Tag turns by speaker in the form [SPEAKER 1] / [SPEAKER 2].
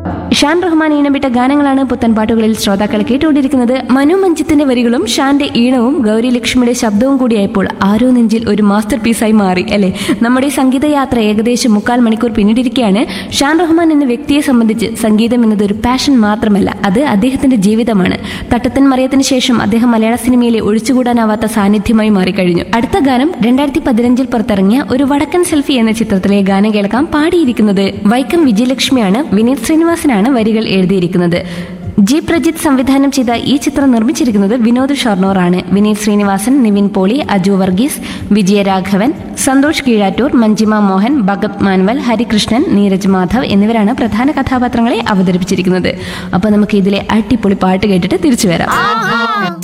[SPEAKER 1] ഷാൻ റഹ്മാൻ ഈണമിട്ട ഗാനങ്ങളാണ് പുത്തൻ പാട്ടുകളിൽ ശ്രോതാക്കൾ കേട്ടുകൊണ്ടിരിക്കുന്നത് മനു മഞ്ജിത്തിന്റെ വരികളും ഷാന്റെ ഈണവും ഗൗരി ലക്ഷ്മിയുടെ ശബ്ദവും കൂടിയായപ്പോൾ ആരോ നെഞ്ചിൽ ഒരു മാസ്റ്റർ പീസായി മാറി അല്ലെ നമ്മുടെ സംഗീതയാത്ര ഏകദേശം മുക്കാൽ മണിക്കൂർ പിന്നിട്ടിരിക്കുകയാണ് ഷാൻ റഹ്മാൻ എന്ന വ്യക്തിയെ സംബന്ധിച്ച് സംഗീതം എന്നത് ഒരു പാഷൻ മാത്രമല്ല അത് അദ്ദേഹത്തിന്റെ ജീവിതമാണ് തട്ടത്തൻ മറിയത്തിന് ശേഷം അദ്ദേഹം മലയാള സിനിമയിലെ ഒഴിച്ചുകൂടാനാവാത്ത സാന്നിധ്യമായി മാറിക്കഴിഞ്ഞു അടുത്ത ഗാനം രണ്ടായിരത്തി പതിനഞ്ചിൽ പുറത്തിറങ്ങിയ ഒരു വടക്കൻ സെൽഫി എന്ന ചിത്രത്തിലെ ഗാനം കേൾക്കാം പാടിയിരിക്കുന്നത് വൈക്കം വിജയലക്ഷ്മിയാണ് വിനീത് ശ്രീനിവാസനാണ് വരികൾ എഴുതിയിരിക്കുന്നത് ജി പ്രജിത്ത് സംവിധാനം ചെയ്ത ഈ ചിത്രം നിർമ്മിച്ചിരിക്കുന്നത് വിനോദ് ഷൊർണോർ ആണ് വിനീത് ശ്രീനിവാസൻ നിവിൻ പോളി അജു വർഗീസ് വിജയരാഘവൻ സന്തോഷ് കീഴാറ്റൂർ മഞ്ജിമ മോഹൻ ഭഗത് മാൻവൽ ഹരികൃഷ്ണൻ നീരജ് മാധവ് എന്നിവരാണ് പ്രധാന കഥാപാത്രങ്ങളെ അവതരിപ്പിച്ചിരിക്കുന്നത് അപ്പൊ നമുക്ക് ഇതിലെ അടിപൊളി പാട്ട് കേട്ടിട്ട് തിരിച്ചു വരാം